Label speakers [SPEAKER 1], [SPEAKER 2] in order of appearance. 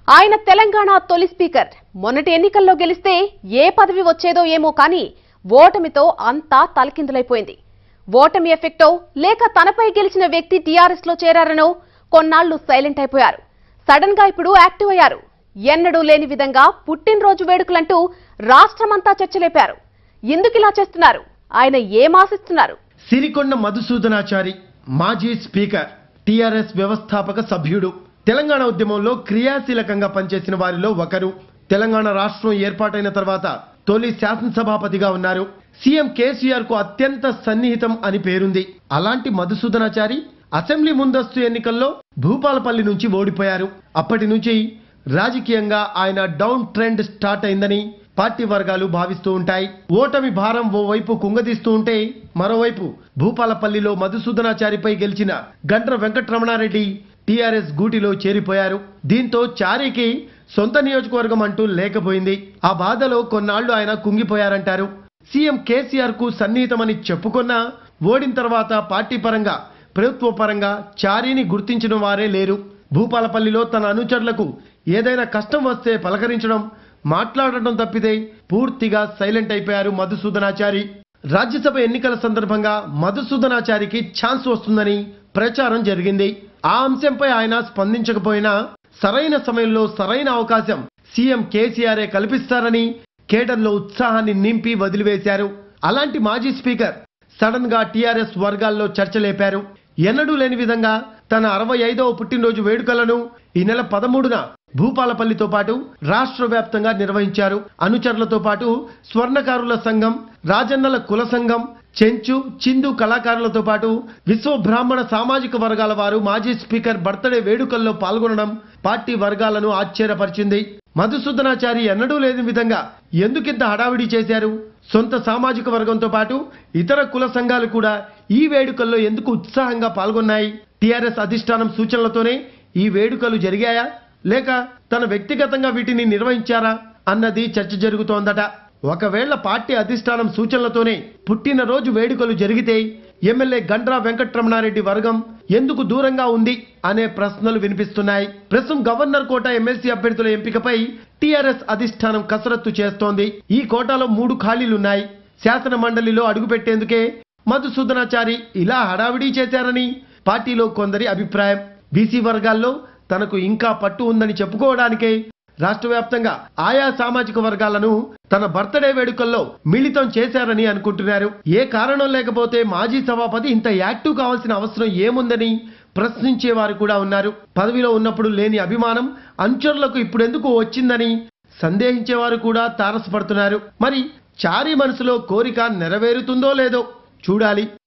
[SPEAKER 1] ఆయన తెలంగాణ తొలి స్పీకర్ మొన్నటి ఎన్నికల్లో గెలిస్తే ఏ పదవి వచ్చేదో ఏమో కానీ ఓటమితో అంతా తలకిందులైపోయింది ఓటమి ఎఫెక్టో లేక తనపై గెలిచిన వ్యక్తి టీఆర్ఎస్ లో చేరారనో కొన్నాళ్లు సైలెంట్ అయిపోయారు సడన్ గా ఇప్పుడు యాక్టివ్ అయ్యారు ఎన్నడూ లేని విధంగా పుట్టినరోజు వేడుకలంటూ రాష్ట్రమంతా చర్చలేపారు ఎందుకిలా చేస్తున్నారు ఆయన ఏం ఆశిస్తున్నారు
[SPEAKER 2] సిరికొండ మధుసూదనాచారి మాజీ స్పీకర్ టిఆర్ఎస్ వ్యవస్థాపక సభ్యుడు తెలంగాణ ఉద్యమంలో క్రియాశీలకంగా పనిచేసిన వారిలో ఒకరు తెలంగాణ రాష్ట్రం ఏర్పాటైన తర్వాత తొలి శాసనసభాపతిగా ఉన్నారు సీఎం కేసీఆర్ కు అత్యంత సన్నిహితం అని పేరుంది అలాంటి మధుసూదనాచారి అసెంబ్లీ ముందస్తు ఎన్నికల్లో భూపాలపల్లి నుంచి ఓడిపోయారు అప్పటి నుంచి రాజకీయంగా ఆయన డౌన్ ట్రెండ్ స్టార్ట్ అయిందని పార్టీ వర్గాలు భావిస్తూ ఉంటాయి ఓటమి భారం ఓవైపు కుంగదీస్తూ ఉంటే మరోవైపు భూపాలపల్లిలో మధుసూదనాచారిపై గెలిచిన గండ్ర వెంకటరమణారెడ్డి టీఆర్ఎస్ గూటిలో చేరిపోయారు దీంతో చారికి సొంత నియోజకవర్గం అంటూ లేకపోయింది ఆ బాధలో కొన్నాళ్లు ఆయన కుంగిపోయారంటారు సీఎం కేసీఆర్ కు సన్నిహితమని చెప్పుకున్నా ఓడిన తర్వాత పార్టీ పరంగా ప్రభుత్వ పరంగా చారీని గుర్తించిన వారే లేరు భూపాలపల్లిలో తన అనుచరులకు ఏదైనా కష్టం వస్తే పలకరించడం మాట్లాడటం తప్పితే పూర్తిగా సైలెంట్ అయిపోయారు మధుసూదనాచారి రాజ్యసభ ఎన్నికల సందర్భంగా మధుసూదనాచారికి ఛాన్స్ వస్తుందని ప్రచారం జరిగింది ఆ అంశంపై ఆయన స్పందించకపోయినా సరైన సమయంలో సరైన అవకాశం సీఎం కేసీఆరే కల్పిస్తారని కేడర్లో ఉత్సాహాన్ని నింపి వదిలివేశారు అలాంటి మాజీ స్పీకర్ సడన్ గా టీఆర్ఎస్ వర్గాల్లో చర్చలేపారు ఎన్నడూ లేని విధంగా తన అరవై ఐదవ పుట్టినరోజు వేడుకలను ఈ నెల పదమూడున భూపాలపల్లితో పాటు రాష్ట్ర వ్యాప్తంగా నిర్వహించారు అనుచరులతో పాటు స్వర్ణకారుల సంఘం రాజన్నల కుల సంఘం చెంచు చిందు కళాకారులతో పాటు విశ్వ బ్రాహ్మణ సామాజిక వర్గాల వారు మాజీ స్పీకర్ బర్త్డే వేడుకల్లో పాల్గొనడం పార్టీ వర్గాలను ఆశ్చర్యపరిచింది మధుసూదనాచారి ఎన్నడూ లేని విధంగా ఎందుకింత హడావిడి చేశారు సొంత సామాజిక వర్గంతో పాటు ఇతర కుల సంఘాలు కూడా ఈ వేడుకల్లో ఎందుకు ఉత్సాహంగా పాల్గొన్నాయి టీఆర్ఎస్ అధిష్టానం సూచనలతోనే ఈ వేడుకలు జరిగాయా లేక తన వ్యక్తిగతంగా వీటిని నిర్వహించారా అన్నది చర్చ జరుగుతోందట ఒకవేళ పార్టీ అధిష్టానం సూచనలతోనే పుట్టినరోజు వేడుకలు జరిగితే ఎమ్మెల్యే గండ్రా వెంకట్రమణారెడ్డి వర్గం ఎందుకు దూరంగా ఉంది అనే ప్రశ్నలు వినిపిస్తున్నాయి ప్రస్తుతం గవర్నర్ కోట ఎమ్మెల్సీ అభ్యర్థుల ఎంపికపై టీఆర్ఎస్ అధిష్టానం కసరత్తు చేస్తోంది ఈ కోటాలో మూడు ఖాళీలున్నాయి శాసన మండలిలో అడుగుపెట్టేందుకే మధుసూదనాచారి ఇలా హడావిడి చేశారని పార్టీలో కొందరి అభిప్రాయం బీసీ వర్గాల్లో తనకు ఇంకా పట్టు ఉందని చెప్పుకోవడానికే రాష్ట్ర వ్యాప్తంగా ఆయా సామాజిక వర్గాలను తన బర్త్డే వేడుకల్లో మిళితం చేశారని అనుకుంటున్నారు ఏ కారణం లేకపోతే మాజీ సభాపతి ఇంత యాక్టివ్ కావాల్సిన అవసరం ఏముందని ప్రశ్నించే వారు కూడా ఉన్నారు పదవిలో ఉన్నప్పుడు లేని అభిమానం అనుచరులకు ఇప్పుడెందుకు వచ్చిందని సందేహించేవారు కూడా తారసపడుతున్నారు మరి చారీ మనసులో కోరిక నెరవేరుతుందో లేదో చూడాలి